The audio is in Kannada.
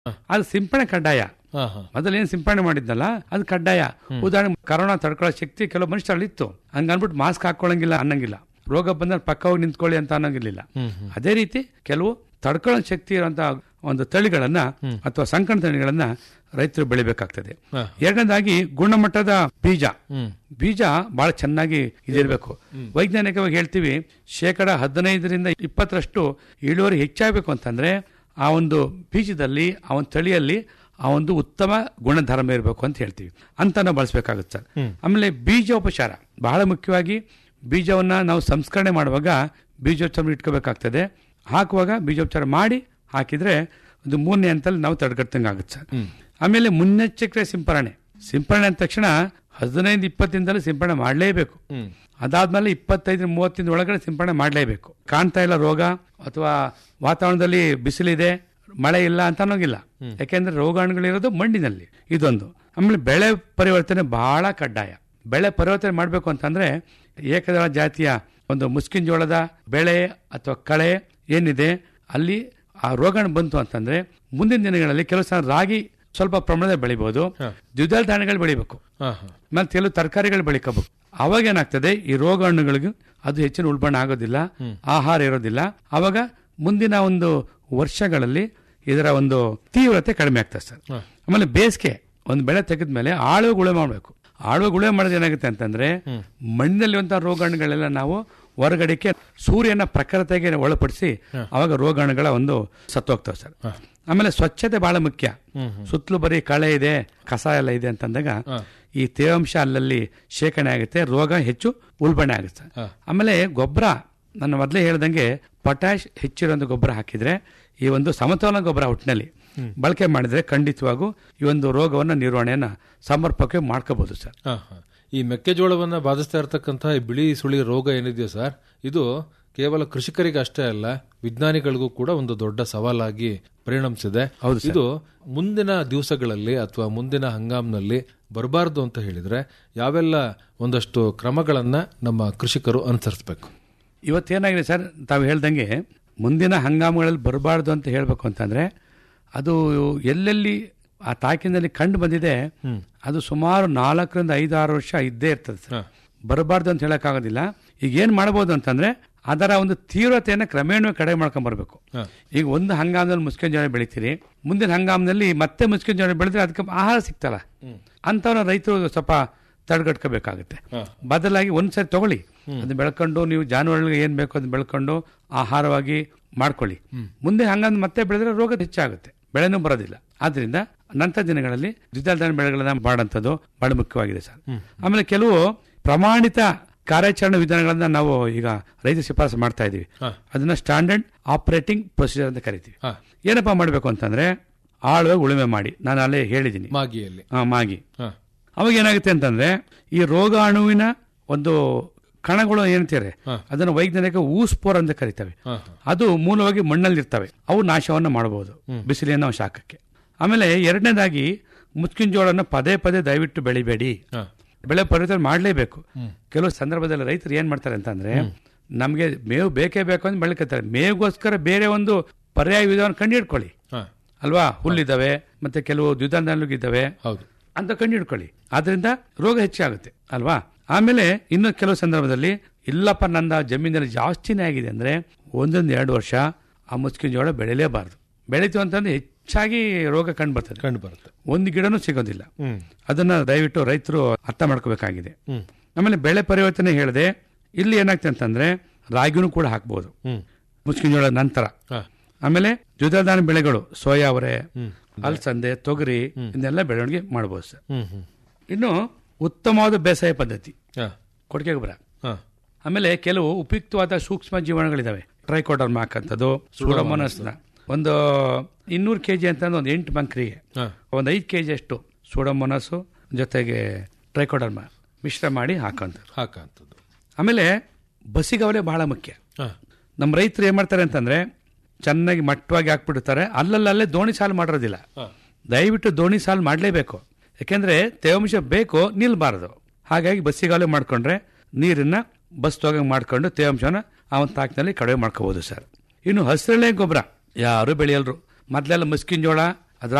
ಅದು ಸಿಂಪಡಣೆ ಕಡ್ಡಾಯ ಹಾ ಹಾ ಮೊದಲೇನು ಸಿಂಪಡಣೆ ಮಾಡಿದ್ನಲ್ಲ ಅದು ಕಡ್ಡಾಯ ಉದಾಹರಣೆ ಕರೋನಾ ತಡ್ಕೊಳ್ಳೋ ಶಕ್ತಿ ಕೆಲವು ಮನುಷ್ಯರಲ್ಲಿ ಇತ್ತು ಹಂಗ ಅನ್ಬಿಟ್ಟು ಮಾಸ್ಕ್ ಹಾಕೊಳ್ಳಂಗಿಲ್ಲ ಅನ್ನಂಗಿಲ್ಲ ರೋಗ ಬಂದ್ರೆ ಪಕ್ಕ ಹೋಗಿ ನಿಂತ್ಕೊಳ್ಳಿ ಅಂತ ಅನ್ನಂಗಿಲ್ಲ ಅದೇ ರೀತಿ ಕೆಲವು ತಡ್ಕೊಳ್ಳೋ ಶಕ್ತಿ ಇರುವಂತಹ ಒಂದು ತಳಿಗಳನ್ನ ಅಥವಾ ಸಂಕಣ ತಳಿಗಳನ್ನ ರೈತರು ಬೆಳಿಬೇಕಾಗ್ತದೆ ಹಾ. ಎರಡನೇದಾಗಿ ಗುಣಮಟ್ಟದ ಬೀಜ ಹ್ಮ್ ಬೀಜ ಬಹಳ ಚೆನ್ನಾಗಿ ಇದಿರಬೇಕು ವೈಜ್ಞಾನಿಕವಾಗಿ ಹೇಳ್ತೀವಿ ಶೇಕಡ ಹದಿನೈದರಿಂದ ಇಪ್ಪತ್ತರಷ್ಟು ಇಳುವರಿ ಹೆಚ್ಚಾಗಬೇಕು ಅಂತಂದ್ರೆ ಆ ಒಂದು ಬೀಜದಲ್ಲಿ ಆ ಒಂದು ತಳಿಯಲ್ಲಿ ಆ ಒಂದು ಉತ್ತಮ ಗುಣಧರ್ಮ ಇರಬೇಕು ಅಂತ ಹೇಳ್ತೀವಿ ಅಂತ ನಾವು ಬಳಸಬೇಕಾಗುತ್ತೆ ಸರ್ ಆಮೇಲೆ ಬೀಜೋಪಚಾರ ಬಹಳ ಮುಖ್ಯವಾಗಿ ಬೀಜವನ್ನ ನಾವು ಸಂಸ್ಕರಣೆ ಮಾಡುವಾಗ ಬೀಜೋಪಚಾರ ಇಟ್ಕೋಬೇಕಾಗ್ತದೆ ಹಾಕುವಾಗ ಬೀಜೋಪಚಾರ ಮಾಡಿ ಹಾಕಿದ್ರೆ ಒಂದು ಮೂರನೇ ಹಂತದಲ್ಲಿ ನಾವು ತಡೆಗಟ್ಟಂಗೆ ಆಗುತ್ತೆ ಸರ್ ಆಮೇಲೆ ಮುನ್ನೆಚ್ಚರಿಕೆ ಸಿಂಪರಣೆ ಸಿಂಪರಣೆ ಅಂದ ತಕ್ಷಣ ಹದಿನೈದು ಇಪ್ಪತ್ತಿಂದಲೂ ಸಿಂಪರಣೆ ಮಾಡಲೇಬೇಕು ಹ್ಮ್ ಅದಾದ್ಮೇಲೆ ಇಪ್ಪತ್ತೈದು ಮೂವತ್ತಿನ ಒಳಗಡೆ ಸಿಂಪರಣೆ ಮಾಡಲೇಬೇಕು ಕಾಣ್ತಾ ಇಲ್ಲ ರೋಗ ಅಥವಾ ವಾತಾವರಣದಲ್ಲಿ ಬಿಸಿಲಿದೆ ಮಳೆ ಇಲ್ಲ ಅಂತ ಅನ್ನೋಂಗಿಲ್ಲ ಯಾಕೆಂದ್ರೆ ರೋಗಾಣುಗಳಿರೋದು ಮಣ್ಣಿನಲ್ಲಿ ಇದೊಂದು ಆಮೇಲೆ ಬೆಳೆ ಪರಿವರ್ತನೆ ಬಹಳ ಕಡ್ಡಾಯ ಬೆಳೆ ಪರಿವರ್ತನೆ ಮಾಡಬೇಕು ಅಂತಂದ್ರೆ ಏಕದಳ ಜಾತಿಯ ಒಂದು ಮುಸ್ಕಿನ್ ಜೋಳದ ಬೆಳೆ ಅಥವಾ ಕಳೆ ಏನಿದೆ ಅಲ್ಲಿ ಆ ರೋಗಾಣು ಬಂತು ಅಂತಂದ್ರೆ ಮುಂದಿನ ದಿನಗಳಲ್ಲಿ ಕೆಲವು ಸಲ ರಾಗಿ ಸ್ವಲ್ಪ ಪ್ರಮಾಣದಲ್ಲಿ ಬೆಳಿಬಹುದು ದ್ವಿದಳ ಧಾನ್ಯಗಳು ಬೆಳಿಬೇಕು ಹಾ ಹಾ ಮತ್ತೆ ಕೆಲವು ತರಕಾರಿಗಳು ಬೆಳಿಕೋಬೇಕು ಅವಾಗ ಏನಾಗ್ತದೆ ಈ ರೋಗಾಣುಗಳಿಗೂ ಅದು ಹೆಚ್ಚಿನ ಉಲ್ಬಣ ಆಗೋದಿಲ್ಲ ಆಹಾರ ಇರೋದಿಲ್ಲ ಅವಾಗ ಮುಂದಿನ ಒಂದು ವರ್ಷಗಳಲ್ಲಿ ಇದರ ಒಂದು ತೀವ್ರತೆ ಕಡಿಮೆ ಆಗ್ತದೆ ಸರ್ ಆಮೇಲೆ ಬೇಸಿಗೆ ಒಂದು ಬೆಳೆ ತೆಗೆದ ಮೇಲೆ ಆಳುವ ಗುಳೆ ಮಾಡಬೇಕು ಆಳುವ ಗುಳೆ ಮಾಡೋದು ಏನಾಗುತ್ತೆ ಅಂತಂದ್ರೆ ಮಣ್ಣಿನಲ್ಲಿರುವಂತಹ ರೋಗಾಣುಗಳೆಲ್ಲ ನಾವು ಹೊರಗಡೆಗೆ ಸೂರ್ಯನ ಪ್ರಖರತೆಗೆ ಒಳಪಡಿಸಿ ಅವಾಗ ರೋಗಾಣುಗಳ ಒಂದು ಸತ್ತೋಗ್ತವೆ ಸರ್ ಆಮೇಲೆ ಸ್ವಚ್ಛತೆ ಬಹಳ ಮುಖ್ಯ ಸುತ್ತಲೂ ಬರೀ ಕಳೆ ಇದೆ ಕಸ ಎಲ್ಲ ಇದೆ ಅಂತಂದಾಗ ಈ ತೇವಾಂಶ ಅಲ್ಲಲ್ಲಿ ಶೇಖರಣೆ ಆಗುತ್ತೆ ರೋಗ ಹೆಚ್ಚು ಉಲ್ಬಣೆ ಆಗುತ್ತೆ ಆಮೇಲೆ ಗೊಬ್ಬರ ನಾನು ಮೊದಲೇ ಹೇಳ್ದಂಗೆ ಪೊಟ್ಯಾಶ್ ಹೆಚ್ಚಿರುವಂತ ಗೊಬ್ಬರ ಹಾಕಿದ್ರೆ ಈ ಒಂದು ಸಮತೋಲನ ಗೊಬ್ಬರ ಒಟ್ಟಿನಲ್ಲಿ ಬಳಕೆ ಮಾಡಿದ್ರೆ ಖಂಡಿತವಾಗೂ ಈ ಒಂದು ರೋಗವನ್ನ ನಿರ್ವಹಣೆಯನ್ನ ಸಮರ್ಪಕವಾಗಿ ಮಾಡ್ಕೋಬಹುದು ಸರ್ ಹಾ, ಹಾ. ಈ ಮೆಕ್ಕೆಜೋಳವನ್ನ ಬಾಧಿಸ್ತಾ ಇರತಕ್ಕಂತಹ ಈ ಬಿಳಿ ಸುಳಿ ರೋಗ ಏನಿದೆಯೋ ಸರ್ ಇದು ಕೇವಲ ಕೃಷಿಕರಿಗೆ ಅಷ್ಟೇ ಅಲ್ಲ ವಿಜ್ಞಾನಿಗಳಿಗೂ ಕೂಡ ಒಂದು ದೊಡ್ಡ ಸವಾಲಾಗಿ ಪರಿಣಮಿಸಿದೆ ಹೌದು ಸರ್. ಇದು ಮುಂದಿನ ದಿವಸಗಳಲ್ಲಿ ಅಥವಾ ಮುಂದಿನ ಹಂಗಾಮ್ನಲ್ಲಿ ಬರಬಾರದು ಅಂತ ಹೇಳಿದ್ರೆ ಯಾವೆಲ್ಲ ಒಂದಷ್ಟು ಕ್ರಮಗಳನ್ನ ನಮ್ಮ ಕೃಷಿಕರು ಅನುಸರಿಸಬೇಕು ಇವತ್ತೇನಾಗಿದೆ ಸರ್ ತಾವು ಹೇಳ್ದಂಗೆ ಮುಂದಿನ ಹಂಗಾಮುಗಳಲ್ಲಿ ಬರಬಾರ್ದು ಅಂತ ಹೇಳಬೇಕು ಅಂತಂದ್ರೆ ಅದು ಎಲ್ಲೆಲ್ಲಿ ಆ ತಾಕಿನಲ್ಲಿ ಕಂಡು ಬಂದಿದೆ ಅದು ಸುಮಾರು ನಾಲ್ಕರಿಂದ ಐದಾರು ವರ್ಷ ಇದ್ದೇ ಇರ್ತದೆ ಸರ್ ಬರಬಾರ್ದು ಅಂತ ಹೇಳಕ್ಕಾಗೋದಿಲ್ಲ ಈಗ ಏನ್ ಮಾಡಬಹುದು ಅಂತಂದ್ರೆ ಅದರ ಒಂದು ತೀವ್ರತೆಯನ್ನು ಕ್ರಮೇಣ ಕಡಿಮೆ ಮಾಡ್ಕೊಂಡ್ ಬರ್ಬೇಕು ಈಗ ಒಂದು ಹಂಗಾಮದಲ್ಲಿ ಮುಸ್ಕಿನ ಜೋಳ ಬೆಳಿತೀರಿ ಮುಂದಿನ ಹಂಗಾಮದಲ್ಲಿ ಮತ್ತೆ ಮುಸ್ಕಿನ ಜೋಳ ಬೆಳೆದ್ರೆ ಅದಕ್ಕೆ ಆಹಾರ ಸಿಗ್ತಲ್ಲ ಅಂತವನ್ನ ರೈತರು ಸ್ವಲ್ಪ ತಡೆಗಟ್ಕೋಬೇಕಾಗುತ್ತೆ ಬದಲಾಗಿ ಒಂದ್ಸರಿ ತಗೊಳ್ಳಿ ಅದನ್ನ ಬೆಳ್ಕೊಂಡು ನೀವು ಜಾನುವಾರುಗಳಿಗೆ ಏನ್ ಬೇಕೋ ಅದನ್ನ ಬೆಳ್ಕೊಂಡು ಆಹಾರವಾಗಿ ಮಾಡ್ಕೊಳ್ಳಿ ಮುಂದೆ ಹಂಗಂದ್ ಮತ್ತೆ ಬೆಳೆದ್ರೆ ರೋಗ ಹೆಚ್ಚಾಗುತ್ತೆ ಬೆಳೆನೂ ಬರೋದಿಲ್ಲ ಆದ್ರಿಂದ ನಂತರ ದಿನಗಳಲ್ಲಿ ದ್ವಿದಳ ಧಾನ್ಯ ಬೆಳೆಗಳನ್ನ ಮಾಡೋಂಥದ್ದು ಬಹಳ ಮುಖ್ಯವಾಗಿದೆ ಸರ್ ಆಮೇಲೆ ಕೆಲವು ಪ್ರಮಾಣಿತ ಕಾರ್ಯಾಚರಣೆ ವಿಧಾನಗಳನ್ನ ನಾವು ಈಗ ರೈತ ಶಿಫಾರಸು ಮಾಡ್ತಾ ಇದೀವಿ ಅದನ್ನ ಸ್ಟ್ಯಾಂಡರ್ಡ್ ಆಪರೇಟಿಂಗ್ ಪ್ರೊಸೀಜರ್ ಅಂತ ಕರಿತೀವಿ ಹಾ. ಏನಪ್ಪಾ ಮಾಡಬೇಕು ಅಂತಂದ್ರೆ ಆಳವಾಗಿ ಉಳುಮೆ ಮಾಡಿ ನಾನು ಅಲ್ಲೇ ಹೇಳಿದ್ದೀನಿ ಮಾಗಿಯಲ್ಲಿ ಆ, ಮಾಗಿ ಹಾ. ಅವಾಗ ಏನಾಗುತ್ತೆ ಅಂತಂದ್ರೆ ಈ ರೋಗಾಣುವಿನ ಒಂದು ಕಣಗಳು ಏನಂತಾರೆ ಅದನ್ನು ವೈಜ್ಞಾನಿಕ ಊಸ್ಪೋರ್ ಅಂತ ಕರಿತವೆ ಹಾ, ಅದು ಮೂಲವಾಗಿ ಮಣ್ಣಲ್ಲಿ ಇರ್ತವೆ ಅವು ನಾಶವನ್ನ ಮಾಡಬಹುದು ಬಿಸಿಲಿನ ಶಾಖಕ್ಕೆ ಆಮೇಲೆ ಎರಡನೇದಾಗಿ ಮುಚ್ಕಿನ ಜೋಳನ ಪದೇ ಪದೇ ದಯವಿಟ್ಟು ಬೆಳಿಬೇಡಿ ಹಾ. ಬೆಳೆ ಪರಿವರ್ತನೆ ಮಾಡಲೇಬೇಕು ಕೆಲವು ಸಂದರ್ಭದಲ್ಲಿ ರೈತರು ಏನ್ ಮಾಡ್ತಾರೆ ಅಂತಂದ್ರೆ ನಮಗೆ ಮೇವು ಬೇಕೇ ಬೇಕು ಅಂತ ಬೆಳಕತ್ತಾರೆ ಮೇವಿಗೋಸ್ಕರ ಬೇರೆ ಒಂದು ಪರ್ಯಾಯ ವಿಧಾನ ಕಂಡು ಹಿಡ್ಕೊಳ್ಳಿ ಹಾ. ಅಲ್ವಾ ಹುಲ್ಲಿದ್ದಾವೆ ಮತ್ತೆ ಕೆಲವು ದ್ವಿಧಾನ ಇದ್ದಾವೆ ಹೌದು ಅಂತ ಕಂಡು ಹಿಡ್ಕೊಳ್ಳಿ ಆದ್ರಿಂದ ರೋಗ ಹೆಚ್ಚಾಗುತ್ತೆ ಅಲ್ವಾ ಆಮೇಲೆ ಇನ್ನು ಕೆಲವು ಸಂದರ್ಭದಲ್ಲಿ ಇಲ್ಲಪ್ಪ ನನ್ನ ಜಮೀನಲ್ಲಿ ಜಾಸ್ತಿನೇ ಆಗಿದೆ ಅಂದ್ರೆ ಒಂದೊಂದು ಎರಡು ವರ್ಷ ಆ ಮುಸ್ಕಿನ ಜೋಳ ಬೆಳೆಯಲೇಬಾರದು ಬೆಳೀತು ಅಂತಂದ್ರೆ ಹೆಚ್ಚಾಗಿ ರೋಗ ಕಂಡು ಬರ್ತದೆ ಕಂಡು ಬರುತ್ತೆ ಒಂದು ಗಿಡನೂ ಸಿಗೋದಿಲ್ಲ ಹ್ಮ್ ಅದನ್ನ ದಯವಿಟ್ಟು ರೈತರು ಅರ್ಥ ಮಾಡ್ಕೋಬೇಕಾಗಿದೆ ಹ್ಮ್ ಆಮೇಲೆ ಬೆಳೆ ಪರಿವರ್ತನೆ ಹೇಳಿದೆ ಇಲ್ಲಿ ಏನಾಗ್ತದೆ ಅಂತಂದ್ರೆ ರಾಗಿನೂ ಕೂಡ ಹಾಕ್ಬೋದು ಹ್ಮ್ ಮುಸ್ಕಿನ ಜೋಳ ನಂತರ ಹಾ. ಆಮೇಲೆ ದ್ವಿದಳ ಧಾನ್ಯ ಬೆಳೆಗಳು ಸೋಯಾ ಅವರೆ ಅಲಸಂದೆ ತೊಗರಿ ಇದನ್ನೆಲ್ಲ ಬೆಳವಣಿಗೆ ಮಾಡಬಹುದು ಸರ್ ಹ್ಮ್ ಹ್ಮ್ ಇನ್ನು ಉತ್ತಮವಾದ ಬೇಸಾಯ ಪದ್ಧತಿ ಹಾ. ಕೊಟ್ಟಿಗೆ ಗೊಬ್ಬರ ಹಾ. ಆಮೇಲೆ ಕೆಲವು ಉಪಯುಕ್ತವಾದ ಸೂಕ್ಷ್ಮ ಜೀವಾಣುಗಳಿದಾವೆ ಟ್ರೈಕೋಡರ್ಮ ಹಾಕಂಥದ್ದು ಸೂಡೋಮೋನಸ್ನ ಒಂದು ಇನ್ನೂರು ಕೆಜಿ ಅಂತ ಒಂದು ಎಂಟು ಬಂಕ್ರಿಗೆ ಹಾ. ಒಂದು ಐದು ಕೆಜಿ ಅಷ್ಟು ಸೂಡೋಮೋನಸ್ಸು ಜೊತೆಗೆ ಟ್ರೈಕೋಡರ್ಮ ಮಿಶ್ರ ಮಾಡಿ ಹಾಕೋಂಥದ್ದು ಹಾಕಂತದ್ದು ಆಮೇಲೆ ಬಸಿಗವಲೆ ಬಹಳ ಮುಖ್ಯ ಹಾ. ನಮ್ಮ ರೈತರು ಏನ್ ಮಾಡ್ತಾರೆ ಅಂತಂದ್ರೆ ಚೆನ್ನಾಗಿ ಮಟ್ಟವಾಗಿ ಹಾಕ್ಬಿಡ್ತಾರೆ ಅಲ್ಲಲ್ಲೇ ದೋಣಿ ಸಾಲು ಮಾಡಿರೋದಿಲ್ಲ ಹಾ. ದಯವಿಟ್ಟು ದೋಣಿ ಸಾಲು ಮಾಡಲೇಬೇಕು ಯಾಕೆಂದ್ರೆ ತೇವಾಂಶ ಬೇಕು ನಿಲ್ಬಾರದು ಹಾಗಾಗಿ ಬಸ್ಸಿಗಾಲೆ ಮಾಡ್ಕೊಂಡ್ರೆ ನೀರನ್ನ ಬಸ್ ತೋಗಂಗ್ ಮಾಡ್ಕೊಂಡು ತೇವಾಂಶನ ಆ ಒಂದು ತಾಕಿನಲ್ಲಿ ಕಡಿಮೆ ಮಾಡ್ಕೋಬಹುದು ಸರ್ ಇನ್ನು ಹಸಿರೆಳೆ ಗೊಬ್ಬರ ಯಾರು ಬೆಳೆಯಲ್ರು ಮೊದಲೆಲ್ಲ ಮುಸ್ಕಿನ ಜೋಳ